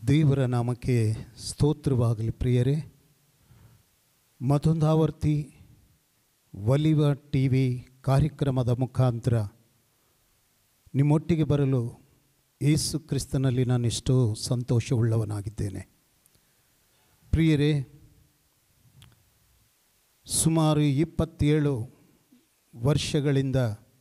ದೇವರ ನಾಮಕ್ಕೆ ಸ್ತೋತ್ರವಾಗಲಿ ಪ್ರಿಯರೇ ಮತ್ತೊಂದಾವರ್ತಿ ಒಲಿವ ಟಿ ವಿ ಕಾರ್ಯಕ್ರಮದ ಮುಖಾಂತರ ನಿಮ್ಮೊಟ್ಟಿಗೆ ಬರಲು ಯೇಸು ಕ್ರಿಸ್ತನಲ್ಲಿ ನಾನು ಎಷ್ಟೋ ಸಂತೋಷವುಳ್ಳವನಾಗಿದ್ದೇನೆ ಪ್ರಿಯರೇ ಸುಮಾರು ಇಪ್ಪತ್ತೇಳು ವರ್ಷಗಳಿಂದ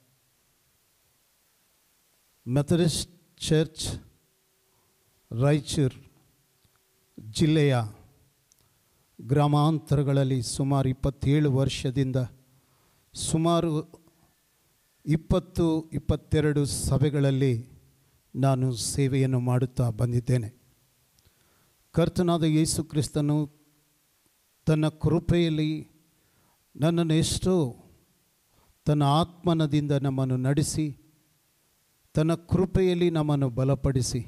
ಮೆಥಡಿಸ್ಟ್ ಚರ್ಚ್ ರಾಯಚೂರು ಜಿಲ್ಲೆಯ ಗ್ರಾಮಾಂತರಗಳಲ್ಲಿ ಸುಮಾರು ಇಪ್ಪತ್ತೇಳು ವರ್ಷದಿಂದ ಸುಮಾರು ಇಪ್ಪತ್ತು ಇಪ್ಪತ್ತೆರಡು ಸಭೆಗಳಲ್ಲಿ ನಾನು ಸೇವೆಯನ್ನು ಮಾಡುತ್ತಾ ಬಂದಿದ್ದೇನೆ ಕರ್ತನಾದ ಯೇಸು ಕ್ರಿಸ್ತನು ತನ್ನ ಕೃಪೆಯಲ್ಲಿ ನನ್ನನ್ನು ಎಷ್ಟೋ ತನ್ನ ಆತ್ಮನದಿಂದ ನಮ್ಮನ್ನು ನಡೆಸಿ ತನ್ನ ಕೃಪೆಯಲ್ಲಿ ನಮ್ಮನ್ನು ಬಲಪಡಿಸಿ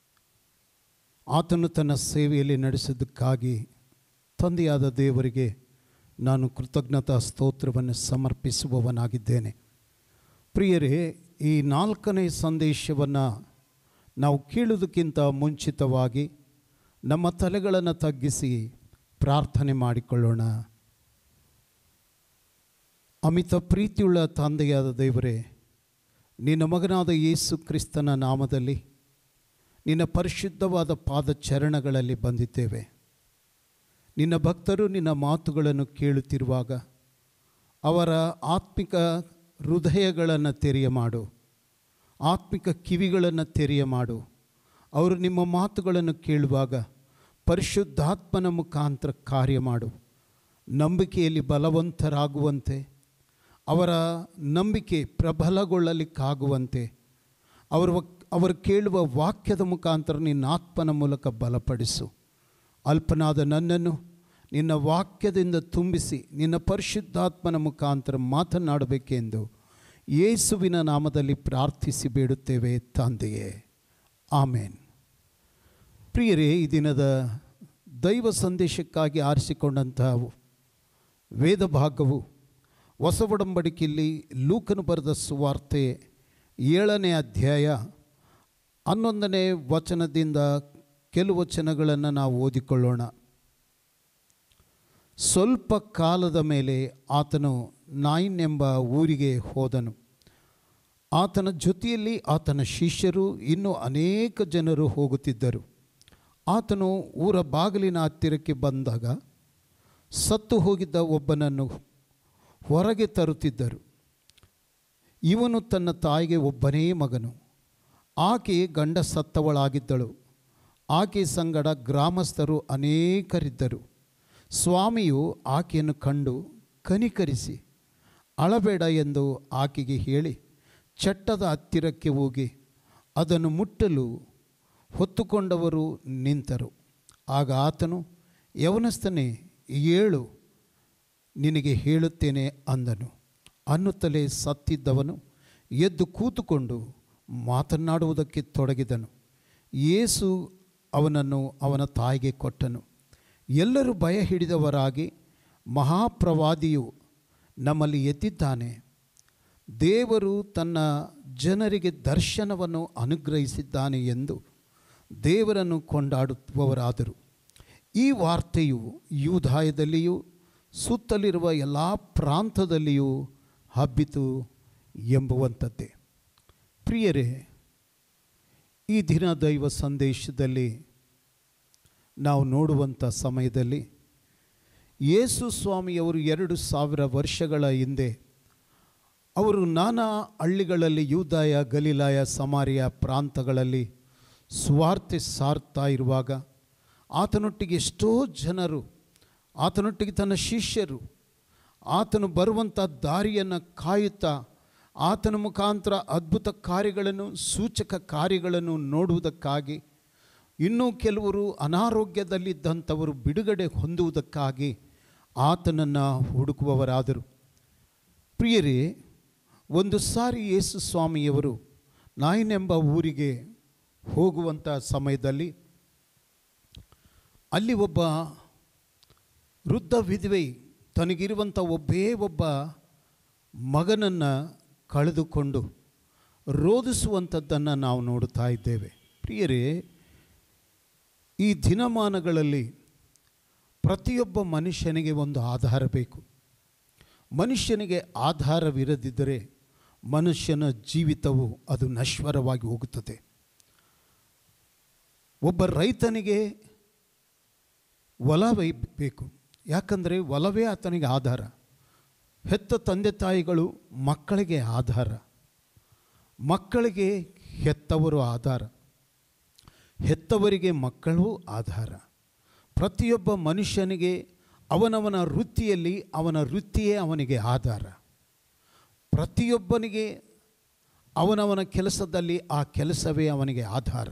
ಆತನು ತನ್ನ ಸೇವೆಯಲ್ಲಿ ನಡೆಸಿದ್ದಕ್ಕಾಗಿ ತಂದೆಯಾದ ದೇವರಿಗೆ ನಾನು ಕೃತಜ್ಞತಾ ಸ್ತೋತ್ರವನ್ನು ಸಮರ್ಪಿಸುವವನಾಗಿದ್ದೇನೆ ಪ್ರಿಯರೇ ಈ ನಾಲ್ಕನೇ ಸಂದೇಶವನ್ನು ನಾವು ಕೇಳುವುದಕ್ಕಿಂತ ಮುಂಚಿತವಾಗಿ ನಮ್ಮ ತಲೆಗಳನ್ನು ತಗ್ಗಿಸಿ ಪ್ರಾರ್ಥನೆ ಮಾಡಿಕೊಳ್ಳೋಣ ಅಮಿತ ಪ್ರೀತಿಯುಳ್ಳ ತಂದೆಯಾದ ದೇವರೇ ನಿನ್ನ ಮಗನಾದ ಯೇಸು ಕ್ರಿಸ್ತನ ನಾಮದಲ್ಲಿ ನಿನ್ನ ಪರಿಶುದ್ಧವಾದ ಪಾದಚರಣಗಳಲ್ಲಿ ಬಂದಿದ್ದೇವೆ ನಿನ್ನ ಭಕ್ತರು ನಿನ್ನ ಮಾತುಗಳನ್ನು ಕೇಳುತ್ತಿರುವಾಗ ಅವರ ಆತ್ಮಿಕ ಹೃದಯಗಳನ್ನು ತೆರೆಯ ಮಾಡು ಆತ್ಮಿಕ ಕಿವಿಗಳನ್ನು ತೆರೆಯ ಮಾಡು ಅವರು ನಿಮ್ಮ ಮಾತುಗಳನ್ನು ಕೇಳುವಾಗ ಪರಿಶುದ್ಧಾತ್ಮನ ಮುಖಾಂತರ ಕಾರ್ಯ ಮಾಡು ನಂಬಿಕೆಯಲ್ಲಿ ಬಲವಂತರಾಗುವಂತೆ ಅವರ ನಂಬಿಕೆ ಪ್ರಬಲಗೊಳ್ಳಲಿಕ್ಕಾಗುವಂತೆ ಅವರು ಅವರು ಕೇಳುವ ವಾಕ್ಯದ ಮುಖಾಂತರ ನಿನ್ನ ಆತ್ಮನ ಮೂಲಕ ಬಲಪಡಿಸು ಅಲ್ಪನಾದ ನನ್ನನ್ನು ನಿನ್ನ ವಾಕ್ಯದಿಂದ ತುಂಬಿಸಿ ನಿನ್ನ ಪರಿಶುದ್ಧಾತ್ಮನ ಮುಖಾಂತರ ಮಾತನಾಡಬೇಕೆಂದು ಯೇಸುವಿನ ನಾಮದಲ್ಲಿ ಪ್ರಾರ್ಥಿಸಿ ಬೇಡುತ್ತೇವೆ ತಂದೆಯೇ ಆಮೇನ್ ಪ್ರಿಯರೇ ಈ ದಿನದ ದೈವ ಸಂದೇಶಕ್ಕಾಗಿ ಆರಿಸಿಕೊಂಡಂತಹ ವೇದ ಭಾಗವು ಹೊಸ ಒಡಂಬಡಿಕೆಯಲ್ಲಿ ಲೂಕನು ಬರೆದ ಸುವಾರ್ತೆ ಏಳನೇ ಅಧ್ಯಾಯ ಹನ್ನೊಂದನೇ ವಚನದಿಂದ ಕೆಲವು ವಚನಗಳನ್ನು ನಾವು ಓದಿಕೊಳ್ಳೋಣ ಸ್ವಲ್ಪ ಕಾಲದ ಮೇಲೆ ಆತನು ನಾಯಿನ್ ಎಂಬ ಊರಿಗೆ ಹೋದನು ಆತನ ಜೊತೆಯಲ್ಲಿ ಆತನ ಶಿಷ್ಯರು ಇನ್ನೂ ಅನೇಕ ಜನರು ಹೋಗುತ್ತಿದ್ದರು ಆತನು ಊರ ಬಾಗಿಲಿನ ಹತ್ತಿರಕ್ಕೆ ಬಂದಾಗ ಸತ್ತು ಹೋಗಿದ್ದ ಒಬ್ಬನನ್ನು ಹೊರಗೆ ತರುತ್ತಿದ್ದರು ಇವನು ತನ್ನ ತಾಯಿಗೆ ಒಬ್ಬನೇ ಮಗನು ಆಕೆ ಗಂಡ ಸತ್ತವಳಾಗಿದ್ದಳು ಆಕೆ ಸಂಗಡ ಗ್ರಾಮಸ್ಥರು ಅನೇಕರಿದ್ದರು ಸ್ವಾಮಿಯು ಆಕೆಯನ್ನು ಕಂಡು ಕನಿಕರಿಸಿ ಅಳಬೇಡ ಎಂದು ಆಕೆಗೆ ಹೇಳಿ ಚಟ್ಟದ ಹತ್ತಿರಕ್ಕೆ ಹೋಗಿ ಅದನ್ನು ಮುಟ್ಟಲು ಹೊತ್ತುಕೊಂಡವರು ನಿಂತರು ಆಗ ಆತನು ಯವನಸ್ಥನೇ ಏಳು ನಿನಗೆ ಹೇಳುತ್ತೇನೆ ಅಂದನು ಅನ್ನುತ್ತಲೇ ಸತ್ತಿದ್ದವನು ಎದ್ದು ಕೂತುಕೊಂಡು ಮಾತನಾಡುವುದಕ್ಕೆ ತೊಡಗಿದನು ಯೇಸು ಅವನನ್ನು ಅವನ ತಾಯಿಗೆ ಕೊಟ್ಟನು ಎಲ್ಲರೂ ಭಯ ಹಿಡಿದವರಾಗಿ ಮಹಾಪ್ರವಾದಿಯು ನಮ್ಮಲ್ಲಿ ಎದ್ದಿದ್ದಾನೆ ದೇವರು ತನ್ನ ಜನರಿಗೆ ದರ್ಶನವನ್ನು ಅನುಗ್ರಹಿಸಿದ್ದಾನೆ ಎಂದು ದೇವರನ್ನು ಕೊಂಡಾಡುವವರಾದರು ಈ ವಾರ್ತೆಯು ಯೂದಾಯದಲ್ಲಿಯೂ ಸುತ್ತಲಿರುವ ಎಲ್ಲ ಪ್ರಾಂತದಲ್ಲಿಯೂ ಹಬ್ಬಿತು ಎಂಬುವಂಥದ್ದೇ ಪ್ರಿಯರೇ ಈ ದಿನ ದೈವ ಸಂದೇಶದಲ್ಲಿ ನಾವು ನೋಡುವಂಥ ಸಮಯದಲ್ಲಿ ಯೇಸು ಸ್ವಾಮಿಯವರು ಎರಡು ಸಾವಿರ ವರ್ಷಗಳ ಹಿಂದೆ ಅವರು ನಾನಾ ಹಳ್ಳಿಗಳಲ್ಲಿ ಯೂದಾಯ ಗಲೀಲಾಯ ಸಮಾರಿಯ ಪ್ರಾಂತಗಳಲ್ಲಿ ಸ್ವಾರ್ಥ ಸಾರ್ತಾ ಇರುವಾಗ ಆತನೊಟ್ಟಿಗೆ ಎಷ್ಟೋ ಜನರು ಆತನೊಟ್ಟಿಗೆ ತನ್ನ ಶಿಷ್ಯರು ಆತನು ಬರುವಂಥ ದಾರಿಯನ್ನು ಕಾಯುತ್ತಾ ಆತನ ಮುಖಾಂತರ ಅದ್ಭುತ ಕಾರ್ಯಗಳನ್ನು ಸೂಚಕ ಕಾರ್ಯಗಳನ್ನು ನೋಡುವುದಕ್ಕಾಗಿ ಇನ್ನೂ ಕೆಲವರು ಅನಾರೋಗ್ಯದಲ್ಲಿದ್ದಂಥವರು ಬಿಡುಗಡೆ ಹೊಂದುವುದಕ್ಕಾಗಿ ಆತನನ್ನು ಹುಡುಕುವವರಾದರು ಪ್ರಿಯರೇ ಒಂದು ಸಾರಿ ಯೇಸು ಸ್ವಾಮಿಯವರು ನಾಯಿನೆಂಬ ಊರಿಗೆ ಹೋಗುವಂಥ ಸಮಯದಲ್ಲಿ ಅಲ್ಲಿ ಒಬ್ಬ ವೃದ್ಧ ವಿಧವೆ ತನಗಿರುವಂಥ ಒಬ್ಬೇ ಒಬ್ಬ ಮಗನನ್ನು ಕಳೆದುಕೊಂಡು ರೋಧಿಸುವಂಥದ್ದನ್ನು ನಾವು ನೋಡುತ್ತಾ ಇದ್ದೇವೆ ಪ್ರಿಯರೇ ಈ ದಿನಮಾನಗಳಲ್ಲಿ ಪ್ರತಿಯೊಬ್ಬ ಮನುಷ್ಯನಿಗೆ ಒಂದು ಆಧಾರ ಬೇಕು ಮನುಷ್ಯನಿಗೆ ಆಧಾರವಿರದಿದ್ದರೆ ಮನುಷ್ಯನ ಜೀವಿತವು ಅದು ನಶ್ವರವಾಗಿ ಹೋಗುತ್ತದೆ ಒಬ್ಬ ರೈತನಿಗೆ ಹೊಲ ಬೇಕು ಯಾಕಂದರೆ ಹೊಲವೇ ಆತನಿಗೆ ಆಧಾರ ಹೆತ್ತ ತಂದೆ ತಾಯಿಗಳು ಮಕ್ಕಳಿಗೆ ಆಧಾರ ಮಕ್ಕಳಿಗೆ ಹೆತ್ತವರು ಆಧಾರ ಹೆತ್ತವರಿಗೆ ಮಕ್ಕಳು ಆಧಾರ ಪ್ರತಿಯೊಬ್ಬ ಮನುಷ್ಯನಿಗೆ ಅವನವನ ವೃತ್ತಿಯಲ್ಲಿ ಅವನ ವೃತ್ತಿಯೇ ಅವನಿಗೆ ಆಧಾರ ಪ್ರತಿಯೊಬ್ಬನಿಗೆ ಅವನವನ ಕೆಲಸದಲ್ಲಿ ಆ ಕೆಲಸವೇ ಅವನಿಗೆ ಆಧಾರ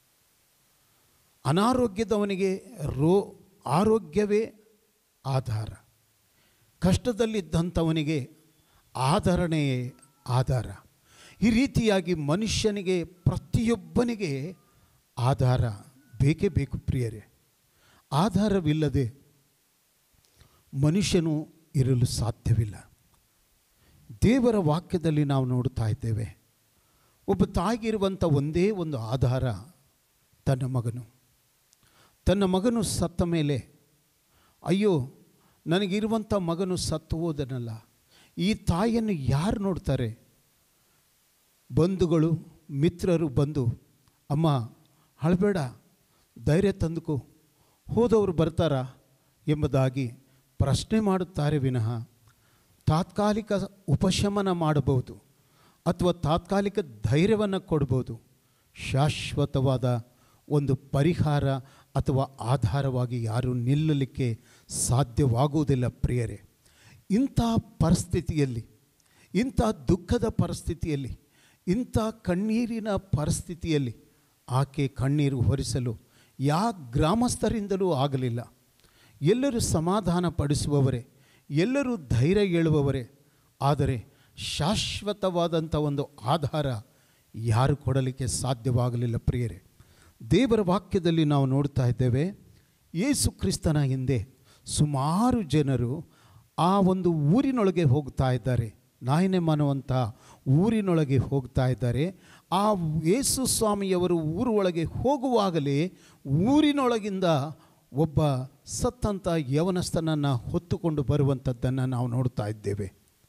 ಅನಾರೋಗ್ಯದವನಿಗೆ ರೋ ಆರೋಗ್ಯವೇ ಆಧಾರ ಕಷ್ಟದಲ್ಲಿದ್ದಂಥವನಿಗೆ ಆಧರಣೆಯೇ ಆಧಾರ ಈ ರೀತಿಯಾಗಿ ಮನುಷ್ಯನಿಗೆ ಪ್ರತಿಯೊಬ್ಬನಿಗೆ ಆಧಾರ ಬೇಕೇ ಬೇಕು ಪ್ರಿಯರೇ ಆಧಾರವಿಲ್ಲದೆ ಮನುಷ್ಯನು ಇರಲು ಸಾಧ್ಯವಿಲ್ಲ ದೇವರ ವಾಕ್ಯದಲ್ಲಿ ನಾವು ನೋಡ್ತಾ ಇದ್ದೇವೆ ಒಬ್ಬ ತಾಯಿಗಿರುವಂಥ ಒಂದೇ ಒಂದು ಆಧಾರ ತನ್ನ ಮಗನು ತನ್ನ ಮಗನು ಸತ್ತ ಮೇಲೆ ಅಯ್ಯೋ ನನಗಿರುವಂಥ ಮಗನು ಸತ್ತು ಹೋದನಲ್ಲ ಈ ತಾಯಿಯನ್ನು ಯಾರು ನೋಡ್ತಾರೆ ಬಂಧುಗಳು ಮಿತ್ರರು ಬಂದು ಅಮ್ಮ ಅಳಬೇಡ ಧೈರ್ಯ ತಂದುಕೋ ಹೋದವರು ಬರ್ತಾರಾ ಎಂಬುದಾಗಿ ಪ್ರಶ್ನೆ ಮಾಡುತ್ತಾರೆ ವಿನಃ ತಾತ್ಕಾಲಿಕ ಉಪಶಮನ ಮಾಡಬಹುದು ಅಥವಾ ತಾತ್ಕಾಲಿಕ ಧೈರ್ಯವನ್ನು ಕೊಡ್ಬೋದು ಶಾಶ್ವತವಾದ ಒಂದು ಪರಿಹಾರ ಅಥವಾ ಆಧಾರವಾಗಿ ಯಾರೂ ನಿಲ್ಲಲಿಕ್ಕೆ ಸಾಧ್ಯವಾಗುವುದಿಲ್ಲ ಪ್ರಿಯರೇ ಇಂಥ ಪರಿಸ್ಥಿತಿಯಲ್ಲಿ ಇಂಥ ದುಃಖದ ಪರಿಸ್ಥಿತಿಯಲ್ಲಿ ಇಂಥ ಕಣ್ಣೀರಿನ ಪರಿಸ್ಥಿತಿಯಲ್ಲಿ ಆಕೆ ಕಣ್ಣೀರು ಹೊರಿಸಲು ಯಾ ಗ್ರಾಮಸ್ಥರಿಂದಲೂ ಆಗಲಿಲ್ಲ ಎಲ್ಲರೂ ಸಮಾಧಾನ ಪಡಿಸುವವರೇ ಎಲ್ಲರೂ ಧೈರ್ಯ ಹೇಳುವವರೇ ಆದರೆ ಶಾಶ್ವತವಾದಂಥ ಒಂದು ಆಧಾರ ಯಾರು ಕೊಡಲಿಕ್ಕೆ ಸಾಧ್ಯವಾಗಲಿಲ್ಲ ಪ್ರಿಯರೇ ದೇವರ ವಾಕ್ಯದಲ್ಲಿ ನಾವು ನೋಡ್ತಾ ಇದ್ದೇವೆ ಯೇಸು ಕ್ರಿಸ್ತನ ಹಿಂದೆ ಸುಮಾರು ಜನರು ಆ ಒಂದು ಊರಿನೊಳಗೆ ಹೋಗ್ತಾ ಇದ್ದಾರೆ ನಾಯಿನೆ ಮನುವಂಥ ಊರಿನೊಳಗೆ ಹೋಗ್ತಾ ಇದ್ದಾರೆ ಆ ಯೇಸು ಸ್ವಾಮಿಯವರು ಊರು ಒಳಗೆ ಹೋಗುವಾಗಲೇ ಊರಿನೊಳಗಿಂದ ಒಬ್ಬ ಸತ್ತಂಥ ಯವನಸ್ಥನನ್ನು ಹೊತ್ತುಕೊಂಡು ಬರುವಂಥದ್ದನ್ನು ನಾವು ನೋಡ್ತಾ ಇದ್ದೇವೆ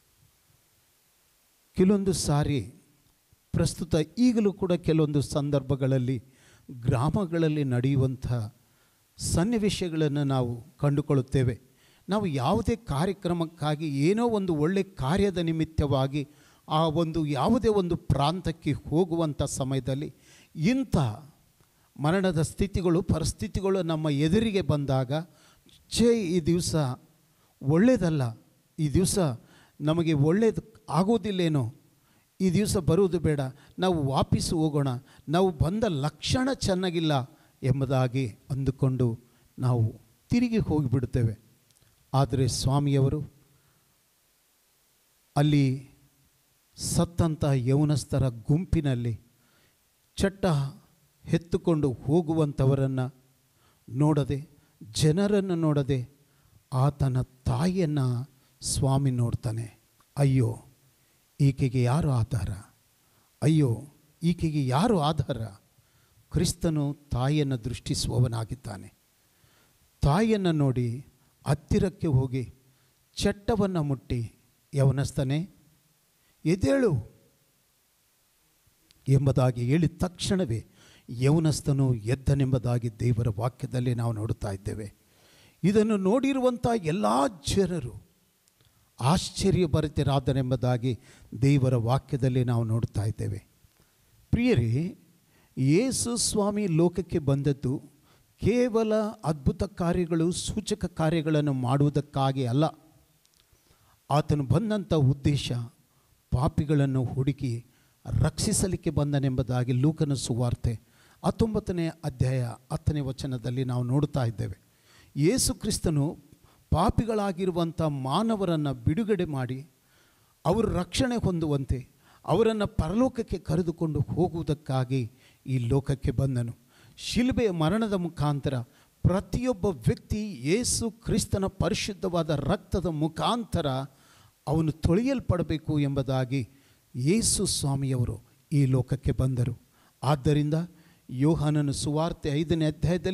ಕೆಲವೊಂದು ಸಾರಿ ಪ್ರಸ್ತುತ ಈಗಲೂ ಕೂಡ ಕೆಲವೊಂದು ಸಂದರ್ಭಗಳಲ್ಲಿ ಗ್ರಾಮಗಳಲ್ಲಿ ನಡೆಯುವಂಥ ಸನ್ನಿವೇಶಗಳನ್ನು ನಾವು ಕಂಡುಕೊಳ್ಳುತ್ತೇವೆ ನಾವು ಯಾವುದೇ ಕಾರ್ಯಕ್ರಮಕ್ಕಾಗಿ ಏನೋ ಒಂದು ಒಳ್ಳೆ ಕಾರ್ಯದ ನಿಮಿತ್ತವಾಗಿ ಆ ಒಂದು ಯಾವುದೇ ಒಂದು ಪ್ರಾಂತಕ್ಕೆ ಹೋಗುವಂಥ ಸಮಯದಲ್ಲಿ ಇಂಥ ಮರಣದ ಸ್ಥಿತಿಗಳು ಪರಿಸ್ಥಿತಿಗಳು ನಮ್ಮ ಎದುರಿಗೆ ಬಂದಾಗ ಛೇ ಈ ದಿವಸ ಒಳ್ಳೆಯದಲ್ಲ ಈ ದಿವಸ ನಮಗೆ ಒಳ್ಳೇದು ಆಗೋದಿಲ್ಲೇನೋ ಈ ದಿವಸ ಬರುವುದು ಬೇಡ ನಾವು ವಾಪಸ್ಸು ಹೋಗೋಣ ನಾವು ಬಂದ ಲಕ್ಷಣ ಚೆನ್ನಾಗಿಲ್ಲ ಎಂಬುದಾಗಿ ಅಂದುಕೊಂಡು ನಾವು ತಿರುಗಿ ಹೋಗಿಬಿಡುತ್ತೇವೆ ಆದರೆ ಸ್ವಾಮಿಯವರು ಅಲ್ಲಿ ಸತ್ತಂಥ ಯೌನಸ್ಥರ ಗುಂಪಿನಲ್ಲಿ ಚಟ್ಟ ಎತ್ತುಕೊಂಡು ಹೋಗುವಂಥವರನ್ನು ನೋಡದೆ ಜನರನ್ನು ನೋಡದೆ ಆತನ ತಾಯಿಯನ್ನು ಸ್ವಾಮಿ ನೋಡ್ತಾನೆ ಅಯ್ಯೋ ಈಕೆಗೆ ಯಾರು ಆಧಾರ ಅಯ್ಯೋ ಈಕೆಗೆ ಯಾರು ಆಧಾರ ಕ್ರಿಸ್ತನು ತಾಯಿಯನ್ನು ದೃಷ್ಟಿಸುವವನಾಗಿದ್ದಾನೆ ತಾಯಿಯನ್ನು ನೋಡಿ ಹತ್ತಿರಕ್ಕೆ ಹೋಗಿ ಚಟ್ಟವನ್ನು ಮುಟ್ಟಿ ಯವನಸ್ತನೇ ಎದ್ದೇಳು ಎಂಬುದಾಗಿ ಹೇಳಿದ ತಕ್ಷಣವೇ ಯೌನಸ್ಥನು ಎದ್ದನೆಂಬುದಾಗಿ ದೇವರ ವಾಕ್ಯದಲ್ಲಿ ನಾವು ನೋಡುತ್ತಾ ಇದ್ದೇವೆ ಇದನ್ನು ನೋಡಿರುವಂಥ ಎಲ್ಲ ಜನರು ಆಶ್ಚರ್ಯಭರಿತರಾದನೆಂಬುದಾಗಿ ದೇವರ ವಾಕ್ಯದಲ್ಲಿ ನಾವು ನೋಡ್ತಾ ಇದ್ದೇವೆ ಪ್ರಿಯರೇ ಯೇಸು ಸ್ವಾಮಿ ಲೋಕಕ್ಕೆ ಬಂದದ್ದು ಕೇವಲ ಅದ್ಭುತ ಕಾರ್ಯಗಳು ಸೂಚಕ ಕಾರ್ಯಗಳನ್ನು ಮಾಡುವುದಕ್ಕಾಗಿ ಅಲ್ಲ ಆತನು ಬಂದಂಥ ಉದ್ದೇಶ ಪಾಪಿಗಳನ್ನು ಹುಡುಕಿ ರಕ್ಷಿಸಲಿಕ್ಕೆ ಬಂದನೆಂಬುದಾಗಿ ಲೂಕನ ಸುವಾರ್ತೆ ಹತ್ತೊಂಬತ್ತನೇ ಅಧ್ಯಾಯ ಹತ್ತನೇ ವಚನದಲ್ಲಿ ನಾವು ನೋಡ್ತಾ ಇದ್ದೇವೆ ಯೇಸು ಕ್ರಿಸ್ತನು ಪಾಪಿಗಳಾಗಿರುವಂಥ ಮಾನವರನ್ನು ಬಿಡುಗಡೆ ಮಾಡಿ ಅವರು ರಕ್ಷಣೆ ಹೊಂದುವಂತೆ ಅವರನ್ನು ಪರಲೋಕಕ್ಕೆ ಕರೆದುಕೊಂಡು ಹೋಗುವುದಕ್ಕಾಗಿ ಈ ಲೋಕಕ್ಕೆ ಬಂದನು ಶಿಲ್ಬೆಯ ಮರಣದ ಮುಖಾಂತರ ಪ್ರತಿಯೊಬ್ಬ ವ್ಯಕ್ತಿ ಯೇಸು ಕ್ರಿಸ್ತನ ಪರಿಶುದ್ಧವಾದ ರಕ್ತದ ಮುಖಾಂತರ ಅವನು ತೊಳೆಯಲ್ಪಡಬೇಕು ಎಂಬುದಾಗಿ ಯೇಸು ಸ್ವಾಮಿಯವರು ಈ ಲೋಕಕ್ಕೆ ಬಂದರು ಆದ್ದರಿಂದ ಯೋಹಾನನ ಸುವಾರ್ತೆ ಐದನೇ ಅಧ್ಯಾಯದಲ್ಲಿ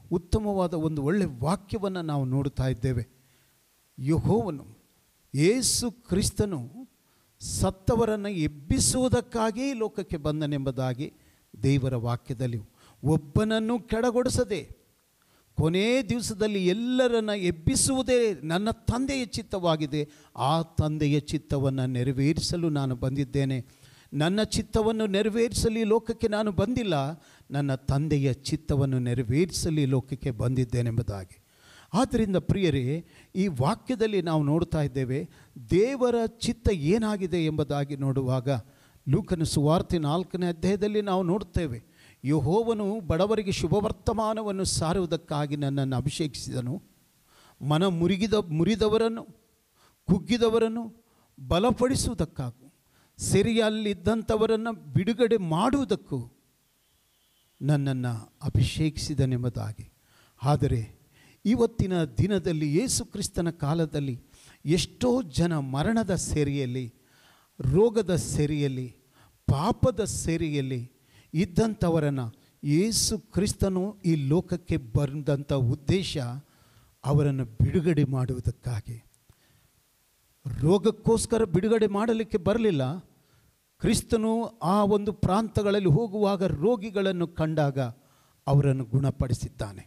ಉತ್ತಮವಾದ ಒಂದು ಒಳ್ಳೆ ವಾಕ್ಯವನ್ನು ನಾವು ನೋಡ್ತಾ ಇದ್ದೇವೆ ಯಹೋವನು ಯೇಸು ಕ್ರಿಸ್ತನು ಸತ್ತವರನ್ನು ಎಬ್ಬಿಸುವುದಕ್ಕಾಗಿ ಈ ಲೋಕಕ್ಕೆ ಬಂದನೆಂಬುದಾಗಿ ದೇವರ ವಾಕ್ಯದಲ್ಲಿ ಒಬ್ಬನನ್ನು ಕೆಳಗೊಡಿಸದೆ ಕೊನೇ ದಿವಸದಲ್ಲಿ ಎಲ್ಲರನ್ನ ಎಬ್ಬಿಸುವುದೇ ನನ್ನ ತಂದೆಯ ಚಿತ್ತವಾಗಿದೆ ಆ ತಂದೆಯ ಚಿತ್ತವನ್ನು ನೆರವೇರಿಸಲು ನಾನು ಬಂದಿದ್ದೇನೆ ನನ್ನ ಚಿತ್ತವನ್ನು ನೆರವೇರಿಸಲು ಈ ಲೋಕಕ್ಕೆ ನಾನು ಬಂದಿಲ್ಲ ನನ್ನ ತಂದೆಯ ಚಿತ್ತವನ್ನು ನೆರವೇರಿಸಲು ಈ ಲೋಕಕ್ಕೆ ಬಂದಿದ್ದೇನೆಂಬುದಾಗಿ ಆದ್ದರಿಂದ ಪ್ರಿಯರೇ ಈ ವಾಕ್ಯದಲ್ಲಿ ನಾವು ನೋಡ್ತಾ ಇದ್ದೇವೆ ದೇವರ ಚಿತ್ತ ಏನಾಗಿದೆ ಎಂಬುದಾಗಿ ನೋಡುವಾಗ ಲೂಕನ ಸುವಾರ್ತೆ ನಾಲ್ಕನೇ ಅಧ್ಯಾಯದಲ್ಲಿ ನಾವು ನೋಡ್ತೇವೆ ಯಹೋವನು ಬಡವರಿಗೆ ಶುಭವರ್ತಮಾನವನ್ನು ಸಾರುವುದಕ್ಕಾಗಿ ನನ್ನನ್ನು ಅಭಿಷೇಕಿಸಿದನು ಮನ ಮುರಿಗಿದ ಮುರಿದವರನ್ನು ಕುಗ್ಗಿದವರನ್ನು ಬಲಪಡಿಸುವುದಕ್ಕಾಗೂ ಸೆರೆಯಲ್ಲಿದ್ದಂಥವರನ್ನು ಬಿಡುಗಡೆ ಮಾಡುವುದಕ್ಕೂ ನನ್ನನ್ನು ಅಭಿಷೇಕಿಸಿದನೆಂಬುದಾಗಿ ಆದರೆ ಇವತ್ತಿನ ದಿನದಲ್ಲಿ ಯೇಸು ಕ್ರಿಸ್ತನ ಕಾಲದಲ್ಲಿ ಎಷ್ಟೋ ಜನ ಮರಣದ ಸೆರೆಯಲ್ಲಿ ರೋಗದ ಸೆರೆಯಲ್ಲಿ ಪಾಪದ ಸೆರೆಯಲ್ಲಿ ಇದ್ದಂಥವರನ್ನು ಯೇಸು ಕ್ರಿಸ್ತನು ಈ ಲೋಕಕ್ಕೆ ಬಂದಂಥ ಉದ್ದೇಶ ಅವರನ್ನು ಬಿಡುಗಡೆ ಮಾಡುವುದಕ್ಕಾಗಿ ರೋಗಕ್ಕೋಸ್ಕರ ಬಿಡುಗಡೆ ಮಾಡಲಿಕ್ಕೆ ಬರಲಿಲ್ಲ ಕ್ರಿಸ್ತನು ಆ ಒಂದು ಪ್ರಾಂತಗಳಲ್ಲಿ ಹೋಗುವಾಗ ರೋಗಿಗಳನ್ನು ಕಂಡಾಗ ಅವರನ್ನು ಗುಣಪಡಿಸಿದ್ದಾನೆ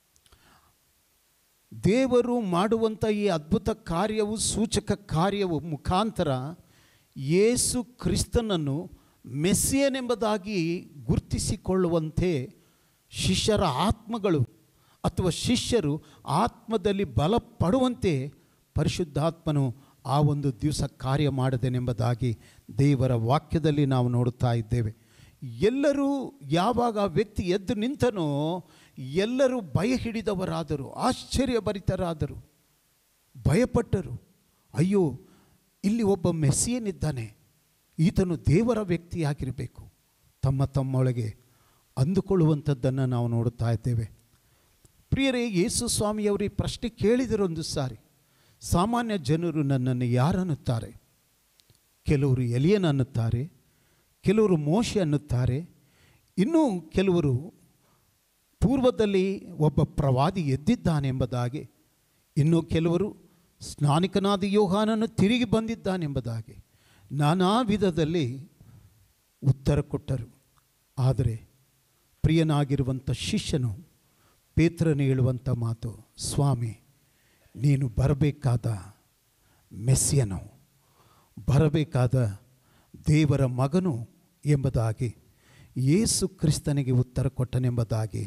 ದೇವರು ಮಾಡುವಂಥ ಈ ಅದ್ಭುತ ಕಾರ್ಯವು ಸೂಚಕ ಕಾರ್ಯವು ಮುಖಾಂತರ ಯೇಸು ಕ್ರಿಸ್ತನನ್ನು ಮೆಸ್ಸಿಯನೆಂಬುದಾಗಿ ಗುರುತಿಸಿಕೊಳ್ಳುವಂತೆ ಶಿಷ್ಯರ ಆತ್ಮಗಳು ಅಥವಾ ಶಿಷ್ಯರು ಆತ್ಮದಲ್ಲಿ ಬಲಪಡುವಂತೆ ಪರಿಶುದ್ಧಾತ್ಮನು ಆ ಒಂದು ದಿವಸ ಕಾರ್ಯ ಮಾಡದೆನೆಂಬುದಾಗಿ ದೇವರ ವಾಕ್ಯದಲ್ಲಿ ನಾವು ನೋಡುತ್ತಾ ಇದ್ದೇವೆ ಎಲ್ಲರೂ ಯಾವಾಗ ಆ ವ್ಯಕ್ತಿ ಎದ್ದು ನಿಂತನೋ ಎಲ್ಲರೂ ಭಯ ಹಿಡಿದವರಾದರು ಆಶ್ಚರ್ಯಭರಿತರಾದರು ಭಯಪಟ್ಟರು ಅಯ್ಯೋ ಇಲ್ಲಿ ಒಬ್ಬ ಮೆಸ್ಸಿಯನಿದ್ದಾನೆ ಈತನು ದೇವರ ವ್ಯಕ್ತಿಯಾಗಿರಬೇಕು ತಮ್ಮ ತಮ್ಮೊಳಗೆ ಅಂದುಕೊಳ್ಳುವಂಥದ್ದನ್ನು ನಾವು ನೋಡುತ್ತಾ ಇದ್ದೇವೆ ಪ್ರಿಯರೇ ಯೇಸು ಸ್ವಾಮಿಯವರು ಈ ಪ್ರಶ್ನೆ ಕೇಳಿದರೊಂದು ಸಾರಿ ಸಾಮಾನ್ಯ ಜನರು ನನ್ನನ್ನು ಯಾರನ್ನುತ್ತಾರೆ ಕೆಲವರು ಎಲಿಯನ್ ಅನ್ನುತ್ತಾರೆ ಕೆಲವರು ಮೋಶೆ ಅನ್ನುತ್ತಾರೆ ಇನ್ನೂ ಕೆಲವರು ಪೂರ್ವದಲ್ಲಿ ಒಬ್ಬ ಪ್ರವಾದಿ ಎದ್ದಿದ್ದಾನೆಂಬುದಾಗಿ ಇನ್ನು ಕೆಲವರು ಸ್ನಾನಿಕನಾದ ಯೋಹಾನನು ತಿರುಗಿ ಬಂದಿದ್ದಾನೆಂಬುದಾಗಿ ನಾನಾ ವಿಧದಲ್ಲಿ ಉತ್ತರ ಕೊಟ್ಟರು ಆದರೆ ಪ್ರಿಯನಾಗಿರುವಂಥ ಶಿಷ್ಯನು ಪೇತ್ರನು ಹೇಳುವಂಥ ಮಾತು ಸ್ವಾಮಿ ನೀನು ಬರಬೇಕಾದ ಮೆಸ್ಸಿಯನು ಬರಬೇಕಾದ ದೇವರ ಮಗನು ಎಂಬುದಾಗಿ ಯೇಸು ಕ್ರಿಸ್ತನಿಗೆ ಉತ್ತರ ಕೊಟ್ಟನೆಂಬುದಾಗಿ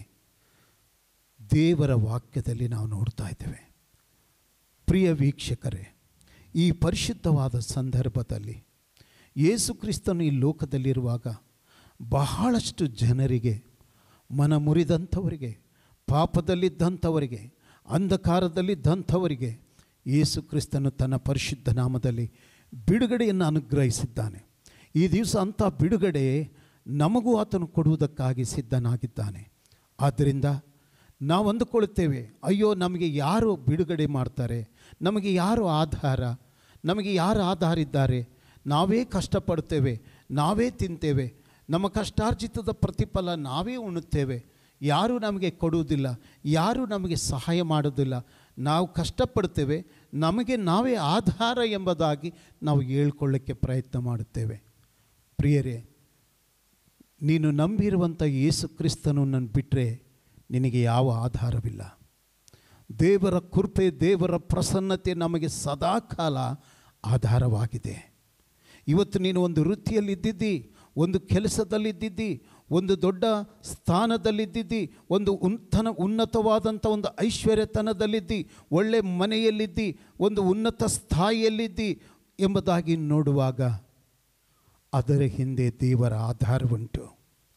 ದೇವರ ವಾಕ್ಯದಲ್ಲಿ ನಾವು ನೋಡ್ತಾ ಇದ್ದೇವೆ ಪ್ರಿಯ ವೀಕ್ಷಕರೇ ಈ ಪರಿಶುದ್ಧವಾದ ಸಂದರ್ಭದಲ್ಲಿ ಯೇಸು ಕ್ರಿಸ್ತನು ಈ ಲೋಕದಲ್ಲಿರುವಾಗ ಬಹಳಷ್ಟು ಜನರಿಗೆ ಮನ ಮುರಿದಂಥವರಿಗೆ ಪಾಪದಲ್ಲಿದ್ದಂಥವರಿಗೆ ಅಂಧಕಾರದಲ್ಲಿದ್ದಂಥವರಿಗೆ ಯೇಸು ಕ್ರಿಸ್ತನು ತನ್ನ ಪರಿಶುದ್ಧ ನಾಮದಲ್ಲಿ ಬಿಡುಗಡೆಯನ್ನು ಅನುಗ್ರಹಿಸಿದ್ದಾನೆ ಈ ದಿವಸ ಅಂಥ ಬಿಡುಗಡೆ ನಮಗೂ ಆತನು ಕೊಡುವುದಕ್ಕಾಗಿ ಸಿದ್ಧನಾಗಿದ್ದಾನೆ ಆದ್ದರಿಂದ ನಾವು ಅಂದುಕೊಳ್ಳುತ್ತೇವೆ ಅಯ್ಯೋ ನಮಗೆ ಯಾರು ಬಿಡುಗಡೆ ಮಾಡ್ತಾರೆ ನಮಗೆ ಯಾರು ಆಧಾರ ನಮಗೆ ಯಾರು ಆಧಾರ ಇದ್ದಾರೆ ನಾವೇ ಕಷ್ಟಪಡ್ತೇವೆ ನಾವೇ ತಿಂತೇವೆ ನಮ್ಮ ಕಷ್ಟಾರ್ಜಿತದ ಪ್ರತಿಫಲ ನಾವೇ ಉಣ್ಣುತ್ತೇವೆ ಯಾರೂ ನಮಗೆ ಕೊಡುವುದಿಲ್ಲ ಯಾರೂ ನಮಗೆ ಸಹಾಯ ಮಾಡೋದಿಲ್ಲ ನಾವು ಕಷ್ಟಪಡ್ತೇವೆ ನಮಗೆ ನಾವೇ ಆಧಾರ ಎಂಬುದಾಗಿ ನಾವು ಹೇಳ್ಕೊಳ್ಳೋಕ್ಕೆ ಪ್ರಯತ್ನ ಮಾಡುತ್ತೇವೆ ಪ್ರಿಯರೇ ನೀನು ನಂಬಿರುವಂಥ ಯೇಸು ಕ್ರಿಸ್ತನು ನನ್ನ ಬಿಟ್ಟರೆ ನಿನಗೆ ಯಾವ ಆಧಾರವಿಲ್ಲ ದೇವರ ಕೃಪೆ ದೇವರ ಪ್ರಸನ್ನತೆ ನಮಗೆ ಸದಾಕಾಲ ಆಧಾರವಾಗಿದೆ ಇವತ್ತು ನೀನು ಒಂದು ವೃತ್ತಿಯಲ್ಲಿದ್ದಿದ್ದಿ ಒಂದು ಕೆಲಸದಲ್ಲಿದ್ದಿದ್ದಿ ಒಂದು ದೊಡ್ಡ ಸ್ಥಾನದಲ್ಲಿದ್ದಿದ್ದಿ ಒಂದು ಉನ್ನತನ ಉನ್ನತವಾದಂಥ ಒಂದು ಐಶ್ವರ್ಯತನದಲ್ಲಿದ್ದಿ ಒಳ್ಳೆ ಮನೆಯಲ್ಲಿದ್ದಿ ಒಂದು ಉನ್ನತ ಸ್ಥಾಯಿಯಲ್ಲಿದ್ದಿ ಎಂಬುದಾಗಿ ನೋಡುವಾಗ ಅದರ ಹಿಂದೆ ದೇವರ ಆಧಾರವುಂಟು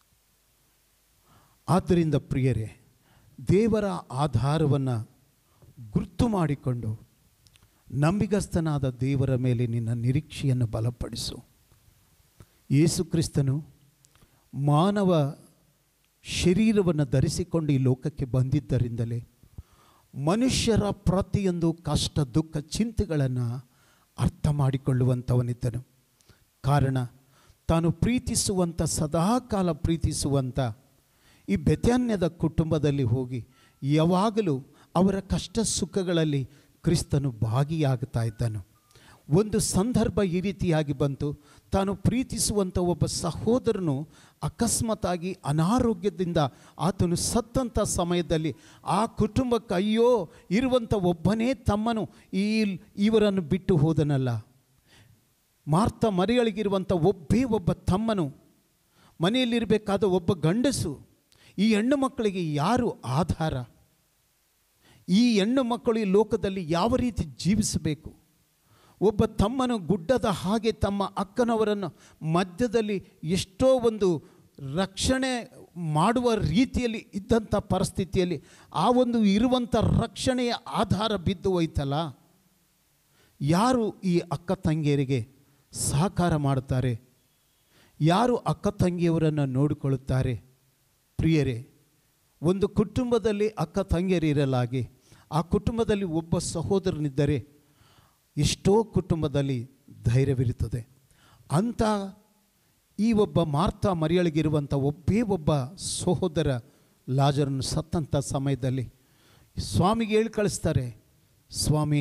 ಆದ್ದರಿಂದ ಪ್ರಿಯರೇ ದೇವರ ಆಧಾರವನ್ನು ಗುರ್ತು ಮಾಡಿಕೊಂಡು ನಂಬಿಗಸ್ತನಾದ ದೇವರ ಮೇಲೆ ನಿನ್ನ ನಿರೀಕ್ಷೆಯನ್ನು ಬಲಪಡಿಸು ಯೇಸು ಕ್ರಿಸ್ತನು ಮಾನವ ಶರೀರವನ್ನು ಧರಿಸಿಕೊಂಡು ಈ ಲೋಕಕ್ಕೆ ಬಂದಿದ್ದರಿಂದಲೇ ಮನುಷ್ಯರ ಪ್ರತಿಯೊಂದು ಕಷ್ಟ ದುಃಖ ಚಿಂತೆಗಳನ್ನು ಅರ್ಥ ಮಾಡಿಕೊಳ್ಳುವಂಥವನಿದ್ದನು ಕಾರಣ ತಾನು ಪ್ರೀತಿಸುವಂಥ ಸದಾಕಾಲ ಪ್ರೀತಿಸುವಂಥ ಈ ಬೆತ್ಯಾನ್ಯದ ಕುಟುಂಬದಲ್ಲಿ ಹೋಗಿ ಯಾವಾಗಲೂ ಅವರ ಕಷ್ಟ ಸುಖಗಳಲ್ಲಿ ಕ್ರಿಸ್ತನು ಭಾಗಿಯಾಗ್ತಾ ಇದ್ದನು ಒಂದು ಸಂದರ್ಭ ಈ ರೀತಿಯಾಗಿ ಬಂತು ತಾನು ಪ್ರೀತಿಸುವಂಥ ಒಬ್ಬ ಸಹೋದರನು ಅಕಸ್ಮಾತಾಗಿ ಅನಾರೋಗ್ಯದಿಂದ ಆತನು ಸತ್ತಂಥ ಸಮಯದಲ್ಲಿ ಆ ಕುಟುಂಬಕ್ಕೆ ಅಯ್ಯೋ ಇರುವಂಥ ಒಬ್ಬನೇ ತಮ್ಮನು ಈ ಇವರನ್ನು ಬಿಟ್ಟು ಹೋದನಲ್ಲ ಮಾರ್ತ ಮರಿಯಳಿಗಿರುವಂಥ ಒಬ್ಬೇ ಒಬ್ಬ ತಮ್ಮನು ಮನೆಯಲ್ಲಿರಬೇಕಾದ ಒಬ್ಬ ಗಂಡಸು ಈ ಹೆಣ್ಣು ಮಕ್ಕಳಿಗೆ ಯಾರು ಆಧಾರ ಈ ಹೆಣ್ಣು ಮಕ್ಕಳು ಈ ಲೋಕದಲ್ಲಿ ಯಾವ ರೀತಿ ಜೀವಿಸಬೇಕು ಒಬ್ಬ ತಮ್ಮನು ಗುಡ್ಡದ ಹಾಗೆ ತಮ್ಮ ಅಕ್ಕನವರನ್ನು ಮಧ್ಯದಲ್ಲಿ ಎಷ್ಟೋ ಒಂದು ರಕ್ಷಣೆ ಮಾಡುವ ರೀತಿಯಲ್ಲಿ ಇದ್ದಂಥ ಪರಿಸ್ಥಿತಿಯಲ್ಲಿ ಆ ಒಂದು ಇರುವಂಥ ರಕ್ಷಣೆಯ ಆಧಾರ ಬಿದ್ದು ಹೋಯ್ತಲ್ಲ ಯಾರು ಈ ಅಕ್ಕ ತಂಗಿಯರಿಗೆ ಸಹಕಾರ ಮಾಡುತ್ತಾರೆ ಯಾರು ಅಕ್ಕ ತಂಗಿಯವರನ್ನು ನೋಡಿಕೊಳ್ಳುತ್ತಾರೆ ಪ್ರಿಯರೇ ಒಂದು ಕುಟುಂಬದಲ್ಲಿ ಅಕ್ಕ ತಂಗಿಯರಿರಲಾಗಿ ಆ ಕುಟುಂಬದಲ್ಲಿ ಒಬ್ಬ ಸಹೋದರನಿದ್ದರೆ ಎಷ್ಟೋ ಕುಟುಂಬದಲ್ಲಿ ಧೈರ್ಯವಿರುತ್ತದೆ ಅಂಥ ಈ ಒಬ್ಬ ಮಾರ್ತಾ ಮರಿಯಳಿಗಿರುವಂಥ ಒಬ್ಬೇ ಒಬ್ಬ ಸಹೋದರ ಲಾಜರನ್ನು ಸತ್ತಂಥ ಸಮಯದಲ್ಲಿ ಸ್ವಾಮಿಗೆ ಹೇಳಿ ಕಳಿಸ್ತಾರೆ ಸ್ವಾಮಿ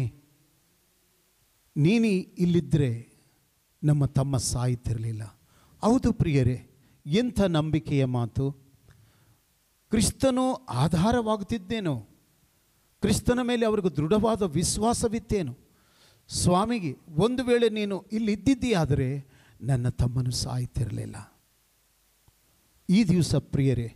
ನೀನು ಇಲ್ಲಿದ್ದರೆ ನಮ್ಮ ತಮ್ಮ ಸಾಯುತ್ತಿರಲಿಲ್ಲ ಹೌದು ಪ್ರಿಯರೇ ಎಂಥ ನಂಬಿಕೆಯ ಮಾತು ಕ್ರಿಸ್ತನು ಆಧಾರವಾಗುತ್ತಿದ್ದೇನೋ ಕ್ರಿಸ್ತನ ಮೇಲೆ ಅವ್ರಿಗೆ ದೃಢವಾದ ವಿಶ್ವಾಸವಿತ್ತೇನು ಸ್ವಾಮಿಗೆ ಒಂದು ವೇಳೆ ನೀನು ಇಲ್ಲಿದ್ದಿದ್ದೀಯಾದರೆ ನನ್ನ ತಮ್ಮನು ಸಾಯ್ತಿರಲಿಲ್ಲ ಈ ದಿವಸ ಪ್ರಿಯರೇ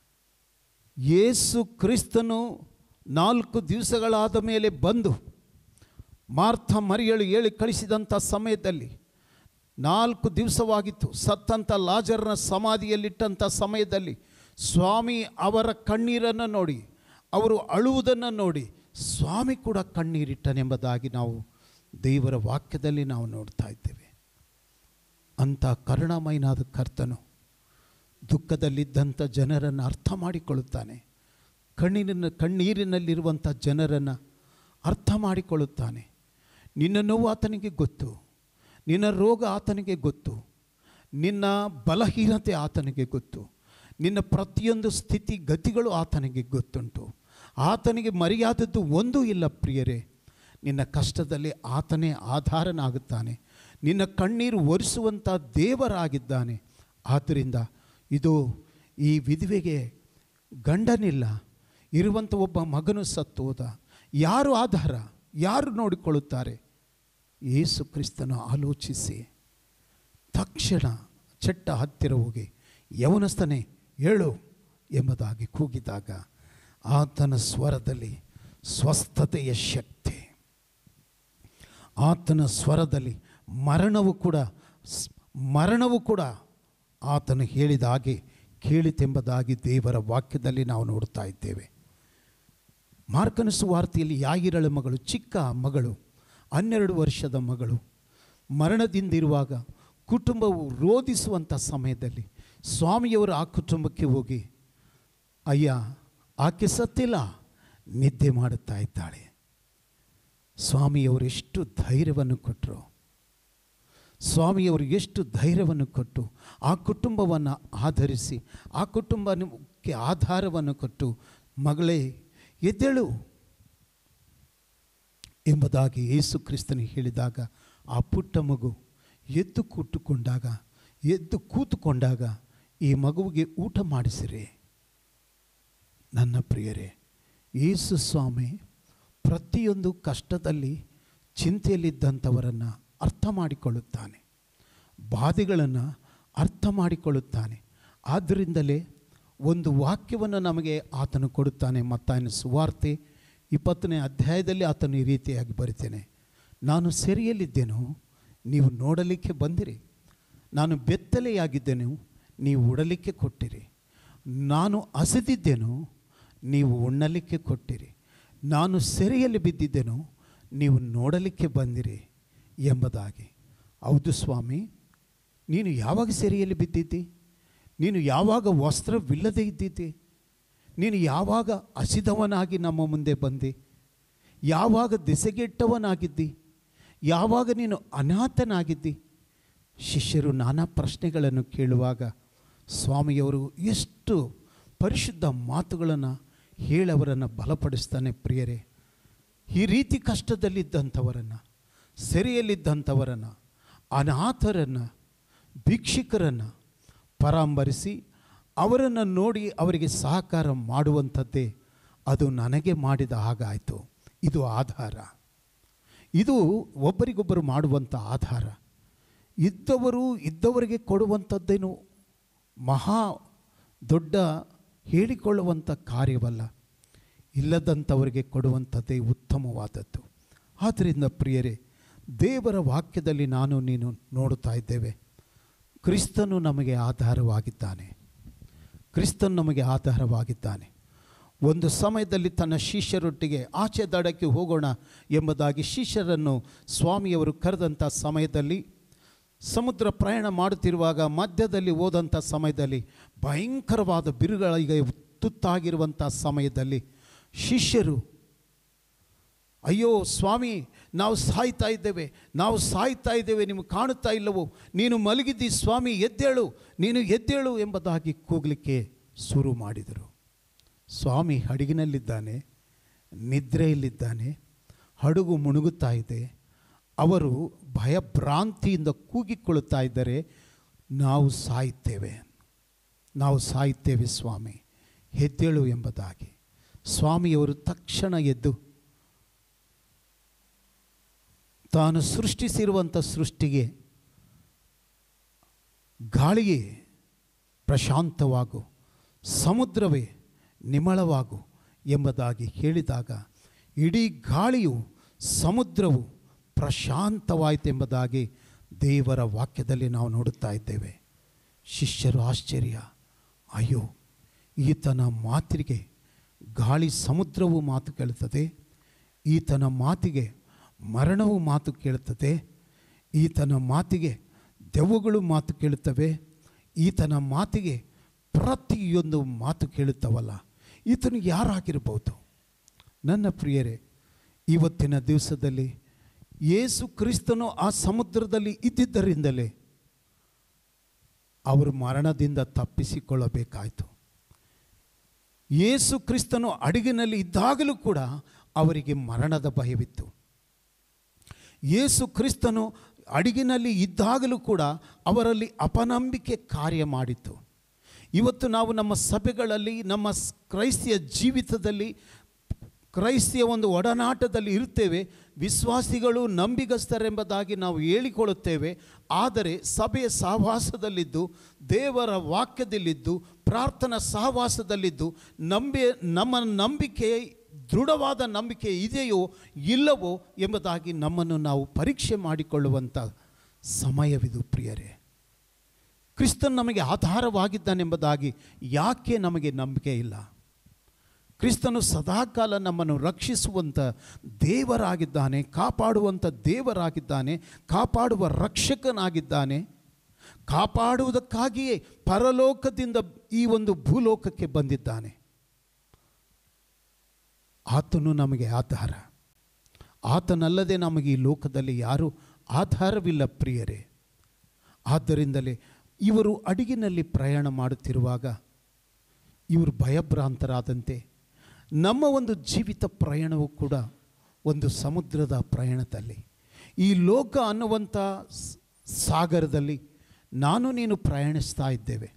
ಯೇಸು ಕ್ರಿಸ್ತನು ನಾಲ್ಕು ದಿವಸಗಳಾದ ಮೇಲೆ ಬಂದು ಮಾರ್ಥ ಮರಿಯಳು ಹೇಳಿ ಕಳಿಸಿದಂಥ ಸಮಯದಲ್ಲಿ ನಾಲ್ಕು ದಿವಸವಾಗಿತ್ತು ಸತ್ತಂಥ ಲಾಜರ್ನ ಸಮಾಧಿಯಲ್ಲಿಟ್ಟಂಥ ಸಮಯದಲ್ಲಿ ಸ್ವಾಮಿ ಅವರ ಕಣ್ಣೀರನ್ನು ನೋಡಿ ಅವರು ಅಳುವುದನ್ನು ನೋಡಿ ಸ್ವಾಮಿ ಕೂಡ ಕಣ್ಣೀರಿಟ್ಟನೆಂಬುದಾಗಿ ನಾವು ದೇವರ ವಾಕ್ಯದಲ್ಲಿ ನಾವು ನೋಡ್ತಾ ಇದ್ದೇವೆ ಅಂಥ ಕರುಣಾಮಯನಾದ ಕರ್ತನು ದುಃಖದಲ್ಲಿದ್ದಂಥ ಜನರನ್ನು ಅರ್ಥ ಮಾಡಿಕೊಳ್ಳುತ್ತಾನೆ ಕಣ್ಣಿನ ಕಣ್ಣೀರಿನಲ್ಲಿರುವಂಥ ಜನರನ್ನು ಅರ್ಥ ಮಾಡಿಕೊಳ್ಳುತ್ತಾನೆ ನಿನ್ನ ನೋವು ಆತನಿಗೆ ಗೊತ್ತು ನಿನ್ನ ರೋಗ ಆತನಿಗೆ ಗೊತ್ತು ನಿನ್ನ ಬಲಹೀನತೆ ಆತನಿಗೆ ಗೊತ್ತು ನಿನ್ನ ಪ್ರತಿಯೊಂದು ಸ್ಥಿತಿ ಗತಿಗಳು ಆತನಿಗೆ ಗೊತ್ತುಂಟು ಆತನಿಗೆ ಮರೆಯಾದದ್ದು ಒಂದೂ ಇಲ್ಲ ಪ್ರಿಯರೇ ನಿನ್ನ ಕಷ್ಟದಲ್ಲಿ ಆತನೇ ಆಧಾರನಾಗುತ್ತಾನೆ ನಿನ್ನ ಕಣ್ಣೀರು ಒರೆಸುವಂಥ ದೇವರಾಗಿದ್ದಾನೆ ಆದ್ದರಿಂದ ಇದು ಈ ವಿಧವೆಗೆ ಗಂಡನಿಲ್ಲ ಇರುವಂಥ ಒಬ್ಬ ಮಗನು ಸತ್ತು ಹೋದ ಯಾರು ಆಧಾರ ಯಾರು ನೋಡಿಕೊಳ್ಳುತ್ತಾರೆ ಯೇಸು ಕ್ರಿಸ್ತನು ಆಲೋಚಿಸಿ ತಕ್ಷಣ ಚಟ್ಟ ಹತ್ತಿರ ಹೋಗಿ ಯವನಸ್ಥನೇ ಹೇಳು ಎಂಬುದಾಗಿ ಕೂಗಿದಾಗ ಆತನ ಸ್ವರದಲ್ಲಿ ಸ್ವಸ್ಥತೆಯ ಶಕ್ತಿ ಆತನ ಸ್ವರದಲ್ಲಿ ಮರಣವು ಕೂಡ ಸ್- ಮರಣವು ಕೂಡ ಆತನು ಹೇಳಿದ ಹಾಗೆ ಕೇಳಿತೆಂಬುದಾಗಿ ದೇವರ ವಾಕ್ಯದಲ್ಲಿ ನಾವು ನೋಡ್ತಾ ಇದ್ದೇವೆ ಮಾರ್ಕನ ಸುವಾರ್ತೆಯಲ್ಲಿ ಯಾಗಿರಳ ಮಗಳು ಚಿಕ್ಕ ಮಗಳು ಹನ್ನೆರಡು ವರ್ಷದ ಮಗಳು ಮರಣದಿಂದಿರುವಾಗ ಕುಟುಂಬವು ರೋಧಿಸುವಂಥ ಸಮಯದಲ್ಲಿ ಸ್ವಾಮಿಯವರು ಆ ಕುಟುಂಬಕ್ಕೆ ಹೋಗಿ ಅಯ್ಯ ಆಕೆ ಸತ್ತಿಲ್ಲ ನಿದ್ದೆ ಮಾಡುತ್ತಾ ಇದ್ದಾಳೆ ಸ್ವಾಮಿಯವರು ಎಷ್ಟು ಧೈರ್ಯವನ್ನು ಕೊಟ್ಟರು ಸ್ವಾಮಿಯವರು ಎಷ್ಟು ಧೈರ್ಯವನ್ನು ಕೊಟ್ಟು ಆ ಕುಟುಂಬವನ್ನು ಆಧರಿಸಿ ಆ ಕುಟುಂಬಕ್ಕೆ ಆಧಾರವನ್ನು ಕೊಟ್ಟು ಮಗಳೇ ಎದ್ದೇಳು ಎಂಬುದಾಗಿ ಯೇಸು ಕ್ರಿಸ್ತನಿಗೆ ಹೇಳಿದಾಗ ಆ ಪುಟ್ಟ ಮಗು ಎದ್ದು ಕೂತುಕೊಂಡಾಗ ಎದ್ದು ಕೂತುಕೊಂಡಾಗ ಈ ಮಗುವಿಗೆ ಊಟ ಮಾಡಿಸಿರಿ ನನ್ನ ಪ್ರಿಯರೇ ಯೇಸು ಸ್ವಾಮಿ ಪ್ರತಿಯೊಂದು ಕಷ್ಟದಲ್ಲಿ ಚಿಂತೆಯಲ್ಲಿದ್ದಂಥವರನ್ನು ಅರ್ಥ ಮಾಡಿಕೊಳ್ಳುತ್ತಾನೆ ಬಾಧೆಗಳನ್ನು ಅರ್ಥ ಮಾಡಿಕೊಳ್ಳುತ್ತಾನೆ ಆದ್ದರಿಂದಲೇ ಒಂದು ವಾಕ್ಯವನ್ನು ನಮಗೆ ಆತನು ಕೊಡುತ್ತಾನೆ ಮತ್ತಾಯನ ಸುವಾರ್ತೆ ಇಪ್ಪತ್ತನೇ ಅಧ್ಯಾಯದಲ್ಲಿ ಆತನು ಈ ರೀತಿಯಾಗಿ ಬರಿತೇನೆ ನಾನು ಸೆರೆಯಲ್ಲಿದ್ದೇನೋ ನೀವು ನೋಡಲಿಕ್ಕೆ ಬಂದಿರಿ ನಾನು ಬೆತ್ತಲೆಯಾಗಿದ್ದೇನು ನೀವು ಉಡಲಿಕ್ಕೆ ಕೊಟ್ಟಿರಿ ನಾನು ಹಸಿದಿದ್ದೇನೋ ನೀವು ಉಣ್ಣಲಿಕ್ಕೆ ಕೊಟ್ಟಿರಿ ನಾನು ಸೆರೆಯಲ್ಲಿ ಬಿದ್ದಿದ್ದೇನೋ ನೀವು ನೋಡಲಿಕ್ಕೆ ಬಂದಿರಿ ಎಂಬುದಾಗಿ ಹೌದು ಸ್ವಾಮಿ ನೀನು ಯಾವಾಗ ಸೆರೆಯಲ್ಲಿ ಬಿದ್ದಿದ್ದಿ ನೀನು ಯಾವಾಗ ವಸ್ತ್ರವಿಲ್ಲದೆ ಇದ್ದಿದ್ದಿ ನೀನು ಯಾವಾಗ ಹಸಿದವನಾಗಿ ನಮ್ಮ ಮುಂದೆ ಬಂದಿ ಯಾವಾಗ ದೆಸೆಗೆಟ್ಟವನಾಗಿದ್ದಿ ಯಾವಾಗ ನೀನು ಅನಾಥನಾಗಿದ್ದಿ ಶಿಷ್ಯರು ನಾನಾ ಪ್ರಶ್ನೆಗಳನ್ನು ಕೇಳುವಾಗ ಸ್ವಾಮಿಯವರು ಎಷ್ಟು ಪರಿಶುದ್ಧ ಮಾತುಗಳನ್ನು ಹೇಳವರನ್ನು ಬಲಪಡಿಸ್ತಾನೆ ಪ್ರಿಯರೇ ಈ ರೀತಿ ಕಷ್ಟದಲ್ಲಿದ್ದಂಥವರನ್ನು ಸೆರೆಯಲ್ಲಿದ್ದಂಥವರನ್ನು ಅನಾಥರನ್ನು ಭಿಕ್ಷುಕರನ್ನು ಪರಾಂಬರಿಸಿ ಅವರನ್ನು ನೋಡಿ ಅವರಿಗೆ ಸಹಕಾರ ಮಾಡುವಂಥದ್ದೇ ಅದು ನನಗೆ ಮಾಡಿದ ಹಾಗಾಯಿತು ಇದು ಆಧಾರ ಇದು ಒಬ್ಬರಿಗೊಬ್ಬರು ಮಾಡುವಂಥ ಆಧಾರ ಇದ್ದವರು ಇದ್ದವರಿಗೆ ಕೊಡುವಂಥದ್ದೇನು ಮಹಾ ದೊಡ್ಡ ಹೇಳಿಕೊಳ್ಳುವಂಥ ಕಾರ್ಯವಲ್ಲ ಇಲ್ಲದಂಥವರಿಗೆ ಕೊಡುವಂಥದ್ದೇ ಉತ್ತಮವಾದದ್ದು ಆದ್ದರಿಂದ ಪ್ರಿಯರೇ ದೇವರ ವಾಕ್ಯದಲ್ಲಿ ನಾನು ನೀನು ನೋಡುತ್ತಾ ಇದ್ದೇವೆ ಕ್ರಿಸ್ತನು ನಮಗೆ ಆಧಾರವಾಗಿದ್ದಾನೆ ಕ್ರಿಸ್ತನು ನಮಗೆ ಆಧಾರವಾಗಿದ್ದಾನೆ ಒಂದು ಸಮಯದಲ್ಲಿ ತನ್ನ ಶಿಷ್ಯರೊಟ್ಟಿಗೆ ಆಚೆ ದಡಕ್ಕೆ ಹೋಗೋಣ ಎಂಬುದಾಗಿ ಶಿಷ್ಯರನ್ನು ಸ್ವಾಮಿಯವರು ಕರೆದಂಥ ಸಮಯದಲ್ಲಿ ಸಮುದ್ರ ಪ್ರಯಾಣ ಮಾಡುತ್ತಿರುವಾಗ ಮಧ್ಯದಲ್ಲಿ ಹೋದಂಥ ಸಮಯದಲ್ಲಿ ಭಯಂಕರವಾದ ಬಿರುಗಳಿಗೆ ತುತ್ತಾಗಿರುವಂಥ ಸಮಯದಲ್ಲಿ ಶಿಷ್ಯರು ಅಯ್ಯೋ ಸ್ವಾಮಿ ನಾವು ಸಾಯ್ತಾ ಇದ್ದೇವೆ ನಾವು ಸಾಯ್ತಾ ಇದ್ದೇವೆ ನಿಮಗೆ ಕಾಣುತ್ತಾ ಇಲ್ಲವೋ ನೀನು ಮಲಗಿದ್ದಿ ಸ್ವಾಮಿ ಎದ್ದೇಳು ನೀನು ಎದ್ದೇಳು ಎಂಬುದಾಗಿ ಕೂಗಲಿಕ್ಕೆ ಶುರು ಮಾಡಿದರು ಸ್ವಾಮಿ ಹಡಗಿನಲ್ಲಿದ್ದಾನೆ ನಿದ್ರೆಯಲ್ಲಿದ್ದಾನೆ ಹಡಗು ಮುಳುಗುತ್ತಾ ಇದೆ ಅವರು ಭಯಭ್ರಾಂತಿಯಿಂದ ಕೂಗಿಕೊಳ್ಳುತ್ತಾ ಇದ್ದರೆ ನಾವು ಸಾಯುತ್ತೇವೆ ನಾವು ಸಾಯುತ್ತೇವೆ ಸ್ವಾಮಿ ಎದ್ದೇಳು ಎಂಬುದಾಗಿ ಸ್ವಾಮಿಯವರು ತಕ್ಷಣ ಎದ್ದು ತಾನು ಸೃಷ್ಟಿಸಿರುವಂಥ ಸೃಷ್ಟಿಗೆ ಗಾಳಿಯೇ ಪ್ರಶಾಂತವಾಗು ಸಮುದ್ರವೇ ನಿಮಳವಾಗು ಎಂಬುದಾಗಿ ಹೇಳಿದಾಗ ಇಡೀ ಗಾಳಿಯು ಸಮುದ್ರವು ಪ್ರಶಾಂತವಾಯಿತೆಂಬುದಾಗಿ ದೇವರ ವಾಕ್ಯದಲ್ಲಿ ನಾವು ನೋಡುತ್ತಾ ಇದ್ದೇವೆ ಶಿಷ್ಯರು ಆಶ್ಚರ್ಯ ಅಯ್ಯೋ ಈತನ ಮಾತಿಗೆ ಗಾಳಿ ಸಮುದ್ರವು ಮಾತು ಕೇಳುತ್ತದೆ ಈತನ ಮಾತಿಗೆ ಮರಣವು ಮಾತು ಕೇಳುತ್ತದೆ ಈತನ ಮಾತಿಗೆ ದೆವ್ವಗಳು ಮಾತು ಕೇಳುತ್ತವೆ ಈತನ ಮಾತಿಗೆ ಪ್ರತಿಯೊಂದು ಮಾತು ಕೇಳುತ್ತವಲ್ಲ ಈತನು ಯಾರಾಗಿರ್ಬೋದು ನನ್ನ ಪ್ರಿಯರೇ ಇವತ್ತಿನ ದಿವಸದಲ್ಲಿ ಯೇಸು ಕ್ರಿಸ್ತನು ಆ ಸಮುದ್ರದಲ್ಲಿ ಇದ್ದಿದ್ದರಿಂದಲೇ ಅವರು ಮರಣದಿಂದ ತಪ್ಪಿಸಿಕೊಳ್ಳಬೇಕಾಯಿತು ಯೇಸು ಕ್ರಿಸ್ತನು ಅಡಿಗಿನಲ್ಲಿ ಇದ್ದಾಗಲೂ ಕೂಡ ಅವರಿಗೆ ಮರಣದ ಭಯವಿತ್ತು ಯೇಸು ಕ್ರಿಸ್ತನು ಅಡಿಗಿನಲ್ಲಿ ಇದ್ದಾಗಲೂ ಕೂಡ ಅವರಲ್ಲಿ ಅಪನಂಬಿಕೆ ಕಾರ್ಯ ಮಾಡಿತು ಇವತ್ತು ನಾವು ನಮ್ಮ ಸಭೆಗಳಲ್ಲಿ ನಮ್ಮ ಸ್- ಕ್ರೈಸ್ತಿಯ ಜೀವಿತದಲ್ಲಿ ಕ್ರೈಸ್ತಿಯ ಒಂದು ಒಡನಾಟದಲ್ಲಿ ಇರುತ್ತೇವೆ ವಿಶ್ವಾಸಿಗಳು ನಂಬಿಗಸ್ತರೆಂಬುದಾಗಿ ನಾವು ಹೇಳಿಕೊಳ್ಳುತ್ತೇವೆ ಆದರೆ ಸಭೆಯ ಸಹವಾಸದಲ್ಲಿದ್ದು ದೇವರ ವಾಕ್ಯದಲ್ಲಿದ್ದು ಪ್ರಾರ್ಥನಾ ಸಹವಾಸದಲ್ಲಿದ್ದು ನಂಬಿ ನಮ್ಮ ನಂಬಿಕೆ ದೃಢವಾದ ನಂಬಿಕೆ ಇದೆಯೋ ಇಲ್ಲವೋ ಎಂಬುದಾಗಿ ನಮ್ಮನ್ನು ನಾವು ಪರೀಕ್ಷೆ ಮಾಡಿಕೊಳ್ಳುವಂಥ ಸಮಯವಿದು ಪ್ರಿಯರೇ ಕ್ರಿಸ್ತನ್ ನಮಗೆ ಆಧಾರವಾಗಿದ್ದಾನೆಂಬುದಾಗಿ ಯಾಕೆ ನಮಗೆ ನಂಬಿಕೆ ಇಲ್ಲ ಕ್ರಿಸ್ತನು ಸದಾಕಾಲ ನಮ್ಮನ್ನು ರಕ್ಷಿಸುವಂಥ ದೇವರಾಗಿದ್ದಾನೆ ಕಾಪಾಡುವಂಥ ದೇವರಾಗಿದ್ದಾನೆ ಕಾಪಾಡುವ ರಕ್ಷಕನಾಗಿದ್ದಾನೆ ಕಾಪಾಡುವುದಕ್ಕಾಗಿಯೇ ಪರಲೋಕದಿಂದ ಈ ಒಂದು ಭೂಲೋಕಕ್ಕೆ ಬಂದಿದ್ದಾನೆ ಆತನು ನಮಗೆ ಆಧಾರ ಆತನಲ್ಲದೆ ನಮಗೆ ಈ ಲೋಕದಲ್ಲಿ ಯಾರೂ ಆಧಾರವಿಲ್ಲ ಪ್ರಿಯರೇ ಆದ್ದರಿಂದಲೇ ಇವರು ಅಡಿಗಿನಲ್ಲಿ ಪ್ರಯಾಣ ಮಾಡುತ್ತಿರುವಾಗ ಇವರು ಭಯಭ್ರಾಂತರಾದಂತೆ ನಮ್ಮ ಒಂದು ಜೀವಿತ ಪ್ರಯಾಣವು ಕೂಡ ಒಂದು ಸಮುದ್ರದ ಪ್ರಯಾಣದಲ್ಲಿ ಈ ಲೋಕ ಅನ್ನುವಂಥ ಸ್- ಸಾಗರದಲ್ಲಿ ನಾನು ನೀನು ಪ್ರಯಾಣಿಸ್ತಾ ಇದ್ದೇವೆ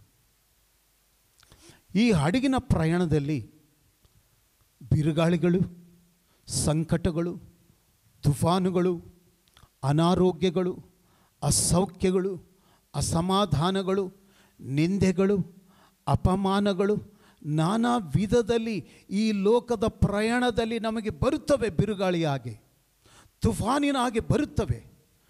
ಈ ಹಡಗಿನ ಪ್ರಯಾಣದಲ್ಲಿ ಬಿರುಗಾಳಿಗಳು ಸಂಕಟಗಳು ತುಫಾನುಗಳು ಅನಾರೋಗ್ಯಗಳು ಅಸೌಖ್ಯಗಳು ಅಸಮಾಧಾನಗಳು ನಿಂದೆಗಳು ಅಪಮಾನಗಳು ನಾನಾ ವಿಧದಲ್ಲಿ ಈ ಲೋಕದ ಪ್ರಯಾಣದಲ್ಲಿ ನಮಗೆ ಬರುತ್ತವೆ ಬಿರುಗಾಳಿ ಹಾಗೆ ತುಫಾನಿನ ಹಾಗೆ ಬರುತ್ತವೆ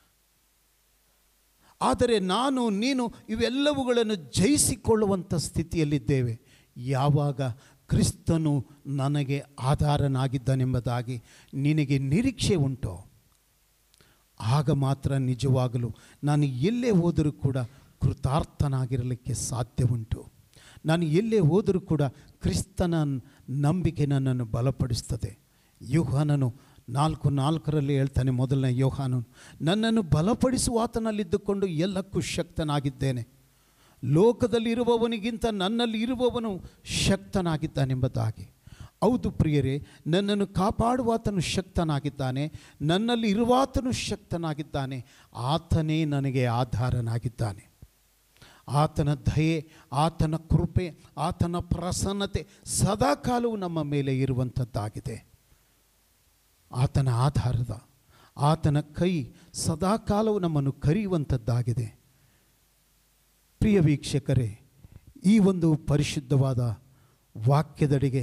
ಆದರೆ ನಾನು ನೀನು ಇವೆಲ್ಲವುಗಳನ್ನು ಜಯಿಸಿಕೊಳ್ಳುವಂಥ ಸ್ಥಿತಿಯಲ್ಲಿದ್ದೇವೆ ಯಾವಾಗ ಕ್ರಿಸ್ತನು ನನಗೆ ಆಧಾರನಾಗಿದ್ದಾನೆಂಬುದಾಗಿ ನಿನಗೆ ನಿರೀಕ್ಷೆ ಉಂಟೋ ಆಗ ಮಾತ್ರ ನಿಜವಾಗಲು ನಾನು ಎಲ್ಲೇ ಹೋದರೂ ಕೂಡ ಕೃತಾರ್ಥನಾಗಿರಲಿಕ್ಕೆ ಸಾಧ್ಯ ಉಂಟು ನಾನು ಎಲ್ಲೇ ಹೋದರೂ ಕೂಡ ಕ್ರಿಸ್ತನ ನಂಬಿಕೆ ನನ್ನನ್ನು ಬಲಪಡಿಸ್ತದೆ ಯೋಹಾನನು ನಾಲ್ಕು ನಾಲ್ಕರಲ್ಲಿ ಹೇಳ್ತಾನೆ ಮೊದಲನೇ ಯೋಹಾನನು ನನ್ನನ್ನು ಬಲಪಡಿಸುವ ಆತನಲ್ಲಿದ್ದುಕೊಂಡು ಎಲ್ಲಕ್ಕೂ ಶಕ್ತನಾಗಿದ್ದೇನೆ ಲೋಕದಲ್ಲಿರುವವನಿಗಿಂತ ನನ್ನಲ್ಲಿ ಇರುವವನು ಶಕ್ತನಾಗಿದ್ದಾನೆಂಬುದಾಗಿ ಹೌದು ಪ್ರಿಯರೇ ನನ್ನನ್ನು ಕಾಪಾಡುವಾತನು ಶಕ್ತನಾಗಿದ್ದಾನೆ ನನ್ನಲ್ಲಿ ಇರುವಾತನು ಶಕ್ತನಾಗಿದ್ದಾನೆ ಆತನೇ ನನಗೆ ಆಧಾರನಾಗಿದ್ದಾನೆ ಆತನ ದಯೆ ಆತನ ಕೃಪೆ ಆತನ ಪ್ರಸನ್ನತೆ ಸದಾಕಾಲವೂ ನಮ್ಮ ಮೇಲೆ ಇರುವಂಥದ್ದಾಗಿದೆ ಆತನ ಆಧಾರದ ಆತನ ಕೈ ಸದಾಕಾಲವೂ ನಮ್ಮನ್ನು ಕರೆಯುವಂಥದ್ದಾಗಿದೆ ಪ್ರಿಯ ವೀಕ್ಷಕರೇ ಈ ಒಂದು ಪರಿಶುದ್ಧವಾದ ವಾಕ್ಯದಡಿಗೆ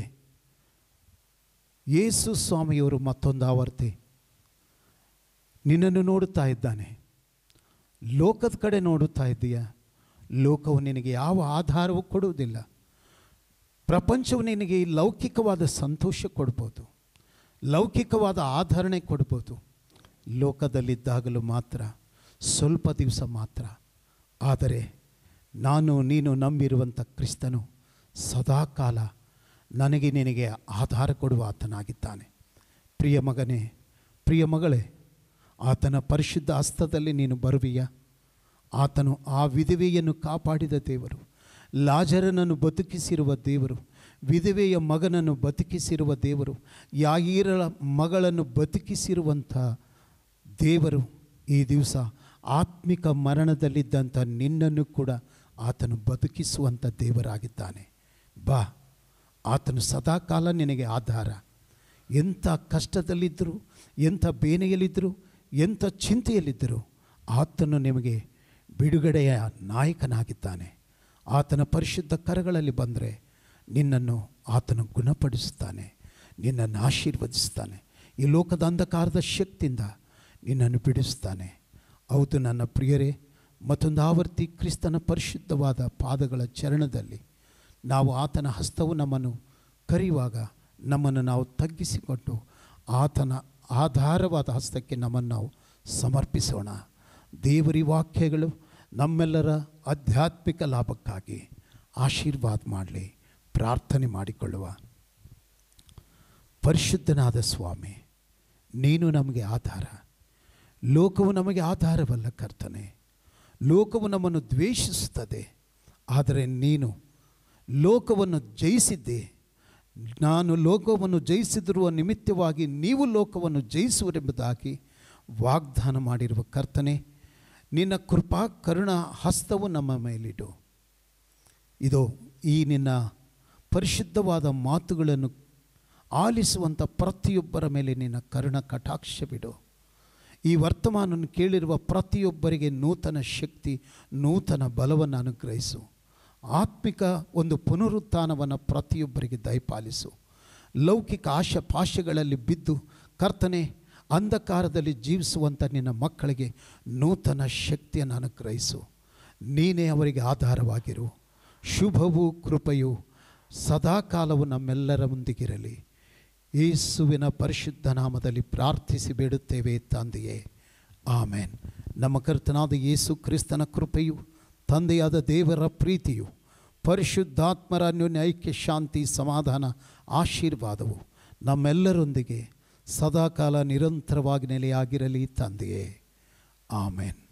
ಯೇಸು ಸ್ವಾಮಿಯವರು ಮತ್ತೊಂದು ಆವರ್ತಿ ನಿನ್ನನ್ನು ನೋಡುತ್ತಾ ಇದ್ದಾನೆ ಲೋಕದ ಕಡೆ ನೋಡುತ್ತಾ ಇದ್ದೀಯ ಲೋಕವು ನಿನಗೆ ಯಾವ ಆಧಾರವೂ ಕೊಡುವುದಿಲ್ಲ ಪ್ರಪಂಚವು ನಿನಗೆ ಈ ಲೌಕಿಕವಾದ ಸಂತೋಷ ಕೊಡ್ಬೋದು ಲೌಕಿಕವಾದ ಆಧರಣೆ ಕೊಡ್ಬೋದು ಲೋಕದಲ್ಲಿದ್ದಾಗಲೂ ಮಾತ್ರ ಸ್ವಲ್ಪ ದಿವಸ ಮಾತ್ರ ಆದರೆ ನಾನು ನೀನು ನಂಬಿರುವಂಥ ಕ್ರಿಸ್ತನು ಸದಾಕಾಲ ನನಗೆ ನಿನಗೆ ಆಧಾರ ಕೊಡುವ ಆತನಾಗಿದ್ದಾನೆ ಪ್ರಿಯ ಮಗನೇ ಪ್ರಿಯ ಮಗಳೇ ಆತನ ಪರಿಶುದ್ಧ ಹಸ್ತದಲ್ಲಿ ನೀನು ಬರುವಿಯಾ ಆತನು ಆ ವಿಧವೆಯನ್ನು ಕಾಪಾಡಿದ ದೇವರು ಲಾಜರನನ್ನು ಬದುಕಿಸಿರುವ ದೇವರು ವಿಧವೆಯ ಮಗನನ್ನು ಬದುಕಿಸಿರುವ ದೇವರು ಯಾಗೀರಳ ಮಗಳನ್ನು ಬದುಕಿಸಿರುವಂಥ ದೇವರು ಈ ದಿವಸ ಆತ್ಮಿಕ ಮರಣದಲ್ಲಿದ್ದಂಥ ನಿನ್ನನ್ನು ಕೂಡ ಆತನು ಬದುಕಿಸುವಂಥ ದೇವರಾಗಿದ್ದಾನೆ ಬಾ ಆತನು ಸದಾಕಾಲ ನಿನಗೆ ಆಧಾರ ಎಂಥ ಕಷ್ಟದಲ್ಲಿದ್ದರು ಎಂಥ ಬೇನೆಯಲ್ಲಿದ್ದರು ಎಂಥ ಚಿಂತೆಯಲ್ಲಿದ್ದರು ಆತನು ನಿಮಗೆ ಬಿಡುಗಡೆಯ ನಾಯಕನಾಗಿದ್ದಾನೆ ಆತನ ಪರಿಶುದ್ಧ ಕರಗಳಲ್ಲಿ ಬಂದರೆ ನಿನ್ನನ್ನು ಆತನು ಗುಣಪಡಿಸುತ್ತಾನೆ ನಿನ್ನನ್ನು ಆಶೀರ್ವದಿಸ್ತಾನೆ ಈ ಲೋಕದ ಅಂಧಕಾರದ ಶಕ್ತಿಯಿಂದ ನಿನ್ನನ್ನು ಬಿಡಿಸ್ತಾನೆ ಹೌದು ನನ್ನ ಪ್ರಿಯರೇ ಮತ್ತೊಂದು ಆವರ್ತಿ ಕ್ರಿಸ್ತನ ಪರಿಶುದ್ಧವಾದ ಪಾದಗಳ ಚರಣದಲ್ಲಿ ನಾವು ಆತನ ಹಸ್ತವು ನಮ್ಮನ್ನು ಕರೆಯುವಾಗ ನಮ್ಮನ್ನು ನಾವು ತಗ್ಗಿಸಿಕೊಂಡು ಆತನ ಆಧಾರವಾದ ಹಸ್ತಕ್ಕೆ ನಮ್ಮನ್ನು ನಾವು ಸಮರ್ಪಿಸೋಣ ದೇವರಿ ವಾಕ್ಯಗಳು ನಮ್ಮೆಲ್ಲರ ಆಧ್ಯಾತ್ಮಿಕ ಲಾಭಕ್ಕಾಗಿ ಆಶೀರ್ವಾದ ಮಾಡಲಿ ಪ್ರಾರ್ಥನೆ ಮಾಡಿಕೊಳ್ಳುವ ಪರಿಶುದ್ಧನಾದ ಸ್ವಾಮಿ ನೀನು ನಮಗೆ ಆಧಾರ ಲೋಕವು ನಮಗೆ ಆಧಾರವಲ್ಲ ಕರ್ತನೆ ಲೋಕವು ನಮ್ಮನ್ನು ದ್ವೇಷಿಸುತ್ತದೆ ಆದರೆ ನೀನು ಲೋಕವನ್ನು ಜಯಿಸಿದ್ದೆ ನಾನು ಲೋಕವನ್ನು ಜಯಿಸಿದಿರುವ ನಿಮಿತ್ತವಾಗಿ ನೀವು ಲೋಕವನ್ನು ಜಯಿಸುವರೆಂಬುದಾಗಿ ವಾಗ್ದಾನ ಮಾಡಿರುವ ಕರ್ತನೆ ನಿನ್ನ ಕೃಪಾ ಕರುಣ ಹಸ್ತವು ನಮ್ಮ ಮೇಲಿಡು ಇದು ಈ ನಿನ್ನ ಪರಿಶುದ್ಧವಾದ ಮಾತುಗಳನ್ನು ಆಲಿಸುವಂಥ ಪ್ರತಿಯೊಬ್ಬರ ಮೇಲೆ ನಿನ್ನ ಕರುಣ ಕಟಾಕ್ಷ ಬಿಡು ಈ ವರ್ತಮಾನವನ್ನು ಕೇಳಿರುವ ಪ್ರತಿಯೊಬ್ಬರಿಗೆ ನೂತನ ಶಕ್ತಿ ನೂತನ ಬಲವನ್ನು ಅನುಗ್ರಹಿಸು ಆತ್ಮಿಕ ಒಂದು ಪುನರುತ್ಥಾನವನ್ನು ಪ್ರತಿಯೊಬ್ಬರಿಗೆ ದಯಪಾಲಿಸು ಲೌಕಿಕ ಆಶ ಪಾಶಗಳಲ್ಲಿ ಬಿದ್ದು ಕರ್ತನೆ ಅಂಧಕಾರದಲ್ಲಿ ಜೀವಿಸುವಂಥ ನಿನ್ನ ಮಕ್ಕಳಿಗೆ ನೂತನ ಶಕ್ತಿಯನ್ನು ಅನುಗ್ರಹಿಸು ನೀನೇ ಅವರಿಗೆ ಆಧಾರವಾಗಿರು ಶುಭವೂ ಕೃಪೆಯು ಸದಾಕಾಲವು ನಮ್ಮೆಲ್ಲರ ಮುಂದಿಗಿರಲಿ ಯೇಸುವಿನ ಪರಿಶುದ್ಧ ನಾಮದಲ್ಲಿ ಪ್ರಾರ್ಥಿಸಿ ಬೇಡುತ್ತೇವೆ ತಂದೆಯೇ ಆಮೇನ್ ನಮ್ಮ ಕರ್ತನಾದ ಯೇಸು ಕ್ರಿಸ್ತನ ಕೃಪೆಯು ತಂದೆಯಾದ ದೇವರ ಪ್ರೀತಿಯು ಪರಿಶುದ್ಧಾತ್ಮರ ಅನ್ಯೋನ್ಯ ಐಕ್ಯ ಶಾಂತಿ ಸಮಾಧಾನ ಆಶೀರ್ವಾದವು ನಮ್ಮೆಲ್ಲರೊಂದಿಗೆ ಸದಾಕಾಲ ನಿರಂತರವಾಗಿ ನೆಲೆಯಾಗಿರಲಿ ತಂದೆಯೇ ಆಮೇನ್